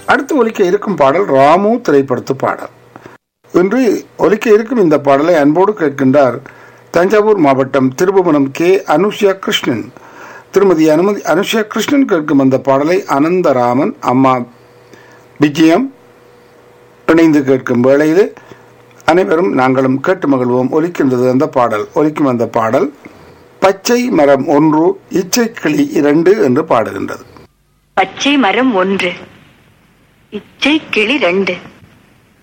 அடுத்து ஒலிக்க இருக்கும் பாடல் ராமு திரைப்படத்து பாடல் இன்று ஒலிக்க இருக்கும் இந்த பாடலை அன்போடு கேட்கின்றார் தஞ்சாவூர் மாவட்டம் திருபுவனம் கே அனுஷ்யா கிருஷ்ணன் திருமதி அனுமதி அனுஷ்யா கிருஷ்ணன் கேட்கும் அந்த பாடலை அனந்தராமன் அம்மா விஜயம் இணைந்து கேட்கும் வேளையில் அனைவரும் நாங்களும் கேட்டு மகிழ்வோம் ஒலிக்கின்றது அந்த பாடல் ஒலிக்கும் அந்த பாடல் பச்சை மரம் ஒன்று இச்சை கிளி இரண்டு என்று பாடுகின்றது பச்சை மரம் ஒன்று இச்சை கிளி ரெண்டு